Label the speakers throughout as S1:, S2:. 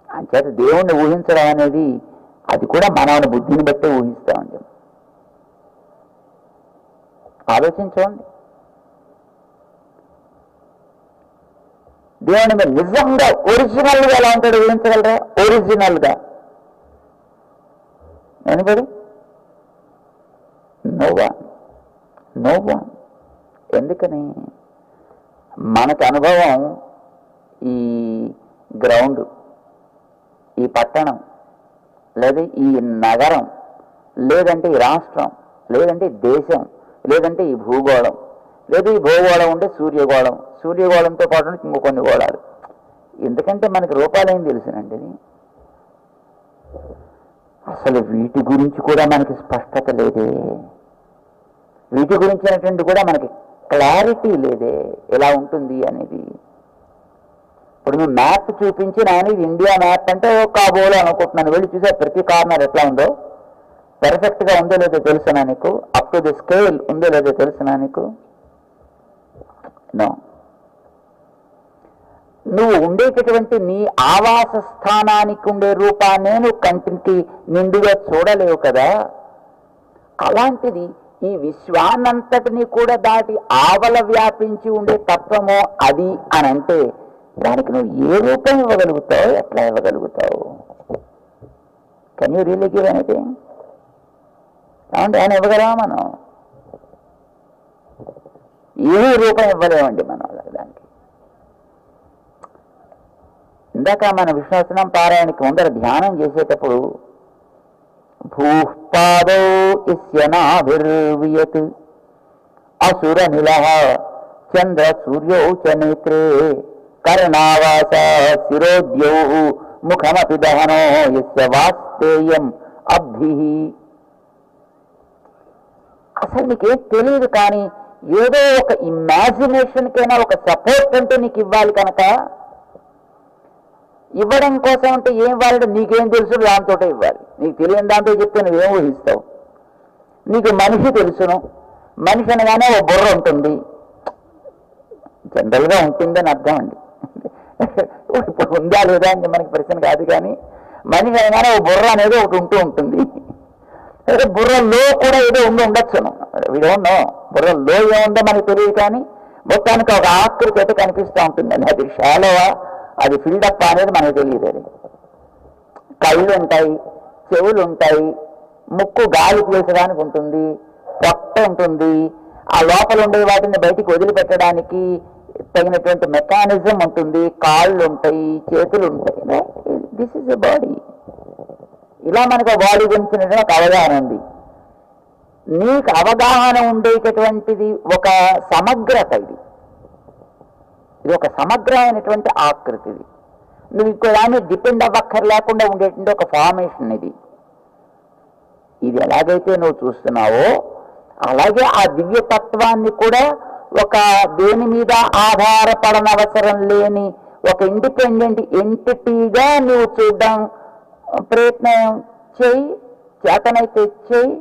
S1: అంచేత దేవుణ్ణి ఊహించడం అనేది అది కూడా మనవని బుద్ధిని బట్టే ఊహిస్తామండి ఆలోచించండి దేవుని మీరు నిజంగా ఒరిజినల్ గా ఎలా ఉంటాడు ఊహించగలరా ఒరిజినల్ గా ఎనిబడి నోవా నోవా ఎందుకని మనకి అనుభవం ఈ గ్రౌండ్ ఈ పట్టణం లేదా ఈ నగరం లేదంటే ఈ రాష్ట్రం లేదంటే ఈ దేశం లేదంటే ఈ భూగోళం లేదా ఈ భూగోళం ఉంటే సూర్యగోళం సూర్యగోళంతో పాటు ఉంటే ఇంకో కొన్ని గోళాలు ఎందుకంటే మనకి రూపాలు ఏం తెలుసునండి ఇది? అసలు వీటి గురించి కూడా మనకి స్పష్టత లేదే వీటి గురించినటువంటి కూడా మనకి క్లారిటీ లేదే ఎలా ఉంటుంది అనేది ఇప్పుడు నువ్వు మ్యాప్ చూపించి నాయన ఇది ఇండియా మ్యాప్ అంటే ఓ కాబోలు అనుకుంటున్నాను వెళ్ళి చూసే ప్రతి కార్నర్ ఎట్లా ఉందో పెర్ఫెక్ట్ గా ఉందో లేదో తెలుసునా నీకు అప్ టు ది స్కేల్ ఉందో లేదో తెలుసునా నీకు నో నువ్వు ఉండేటటువంటి నీ ఆవాస స్థానానికి ఉండే రూపాన్నే నువ్వు కంటికి నిండుగా చూడలేవు కదా అలాంటిది ఈ విశ్వాన్నంతటిని కూడా దాటి ఆవల వ్యాపించి ఉండే తత్వము అది అని అంటే దానికి నువ్వు ఏ రూపం ఇవ్వగలుగుతావు ఎట్లా ఇవ్వగలుగుతావు can you really give anything ఏమంటే ఆయన ఇవ్వగలమా మనం ఏ రూపం ఇవ్వలేమండి మనం అలాగే దానికి ఇందాక మన విష్ణువచనం పారాయణకి ముందర ధ్యానం చేసేటప్పుడు భూపాదౌ ఇస్యనాభిర్వియత్ అసుర నిల చంద్ర సూర్యౌ చ నేత్రే కర్ణావాస శిరోద్యౌ ముఖమపి దహనో యస్య వాస్తేయం అబ్ధి అసలు నీకేం తెలియదు కానీ ఏదో ఒక ఇమాజినేషన్కైనా ఒక సపోర్ట్ అంటే నీకు ఇవ్వాలి కనుక ఇవ్వడం కోసం అంటే ఏం ఇవ్వాలి నీకేం తెలుసు దాంతో ఇవ్వాలి నీకు తెలియని దాంతో చెప్తే నువ్వేం ఊహిస్తావు నీకు మనిషి తెలుసును మనిషి అనగానే ఓ బుర్ర ఉంటుంది జనరల్గా ఉంటుందని అర్థం అండి ఇప్పుడు ఉందా లేదా అని మనకి ప్రశ్న కాదు కానీ మనిషి అనగానే ఓ బుర్ర అనేది ఒకటి ఉంటూ ఉంటుంది అదే బుర్రలో కూడా ఏదో ఉండి ఉండొచ్చును వీడోన్నో బుర్రలో ఏముందో మనకు తెలియదు కానీ మొత్తానికి ఒక ఆకృతి అయితే కనిపిస్తూ ఉంటుంది అది షాలోవా అది ఫిల్డప్ అనేది మనకు తెలియదు అది కళ్ళు ఉంటాయి చెవులు ఉంటాయి ముక్కు గాలి పీల్చడానికి ఉంటుంది పొట్ట ఉంటుంది ఆ లోపల ఉండే వాటిని బయటికి వదిలిపెట్టడానికి తగినటువంటి మెకానిజం ఉంటుంది కాళ్ళు ఉంటాయి చేతులు ఉంటాయి దిస్ ఇస్ ఎ బాడీ ఇలా మనకు బాడీ గురించి ఒక అవగాహన ఉంది నీకు అవగాహన ఉండేటటువంటిది ఒక సమగ్రత ఇది ఇది ఒక సమగ్రమైనటువంటి ఆకృతిది నువ్వు ఇంకో దాన్ని డిపెండ్ అవ్వక్కర్ లేకుండా ఉండేటువంటి ఒక ఫార్మేషన్ ఇది ఇది ఎలాగైతే నువ్వు చూస్తున్నావో అలాగే ఆ దివ్యతత్వాన్ని కూడా ఒక దేని మీద ఆధారపడనవసరం లేని ఒక ఇండిపెండెంట్ ఎంటిటీగా నువ్వు చూడడం ప్రయత్నం చేయి చేతనైతే చేయి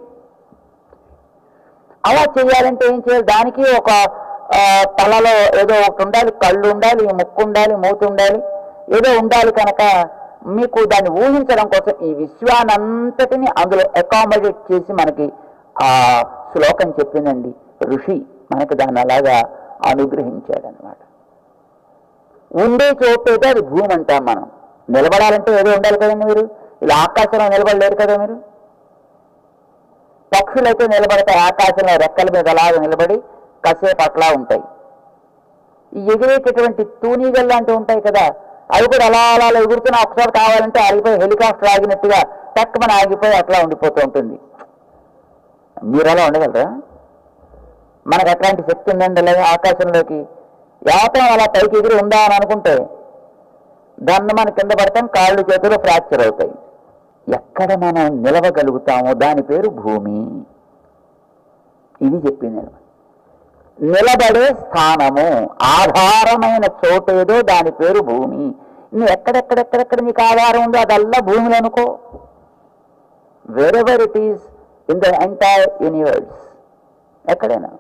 S1: అలా చేయాలంటే ఏం చేయాలి దానికి ఒక ఆ, తలలో ఏదో ఒకటి ఉండాలి కళ్ళు ఉండాలి ముక్కు ఉండాలి మూతి ఉండాలి ఏదో ఉండాలి కనుక మీకు దాన్ని ఊహించడం కోసం ఈ విశ్వానంతటిని అందులో అకామిడేట్ చేసి మనకి ఆ శ్లోకం చెప్పిందండి ఋషి మనకి దాన్ని అలాగా అనుగ్రహించాడనమాట ఉండే చోటు అయితే అది భూమి అంటాం మనం నిలబడాలంటే ఏదో ఉండాలి కదండి మీరు ఇలా ఆకాశంలో నిలబడలేరు కదా మీరు పక్షులైతే నిలబడతాయి ఆకాశంలో రెక్కల మీద అలాగ నిలబడి కాసేపు అట్లా ఉంటాయి ఈ ఎగిరేటటువంటి తూనీగలు లాంటివి ఉంటాయి కదా అవి కూడా అలా అలా అలా ఎగురుతున్నా ఒకసారి కావాలంటే ఆగిపోయి హెలికాప్టర్ ఆగినట్టుగా టక్కుమని ఆగిపోయి అట్లా ఉండిపోతూ ఉంటుంది మీరు అలా ఉండగలరా మనకు అట్లాంటి శక్తి ఉందండి లేదా ఆకాశంలోకి యాతం అలా పైకి ఎగిరి ఉందా అని అనుకుంటే దాన్ని మన కింద పడతాం కాళ్ళు చేతులు ఫ్రాక్చర్ అవుతాయి ఎక్కడ మనం నిలవగలుగుతామో దాని పేరు భూమి ఇది చెప్పింది నేను నిలబడే స్థానము ఆధారమైన చోటు ఏదో దాని పేరు భూమి నువ్వు ఎక్కడెక్కడెక్కడెక్కడ నీకు ఆధారం ఉందో అదల్లా భూమిలో అనుకో wherever it is in the entire universe ఎక్కడైనా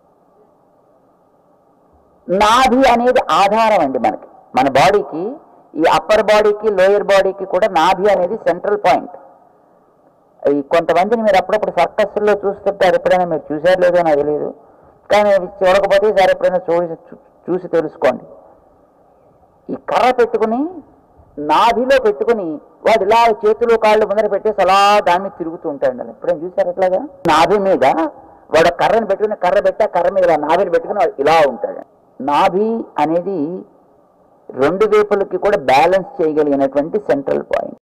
S1: నాభి అనేది ఆధారం అండి మనకి మన బాడీకి ఈ అప్పర్ బాడీకి లోయర్ బాడీకి కూడా నాభి అనేది సెంట్రల్ పాయింట్ ఈ కొంతమందిని మీరు అప్పుడప్పుడు సర్కస్లో చూస్తుంటారు ఎప్పుడైనా మీరు చూసారు లేదో నాకు తెలియదు కానీ అవి చూడకపోతే ఈసారి ఎప్పుడైనా చూసి చూ- చూసి తెలుసుకోండి ఈ కర్ర పెట్టుకుని నాభిలో పెట్టుకుని వాడు ఇలా చేతులు కాళ్ళు ముందర పెట్టేసి అలా దాని మీద తిరుగుతూ ఉంటాడు అలా ఎప్పుడైనా చూసారు ఎట్లాగా నాభి మీద వాడు ఆ కర్రని పెట్టుకుని కర్ర పెట్టి ఆ కర్ర మీద ఇలా నాభిని పెట్టుకుని వాడు ఇలా ఉంటాడు నాభి అనేది రెండు వైపులకి కూడా బ్యాలెన్స్ చేయగలిగినటువంటి సెంట్రల్ పాయింట్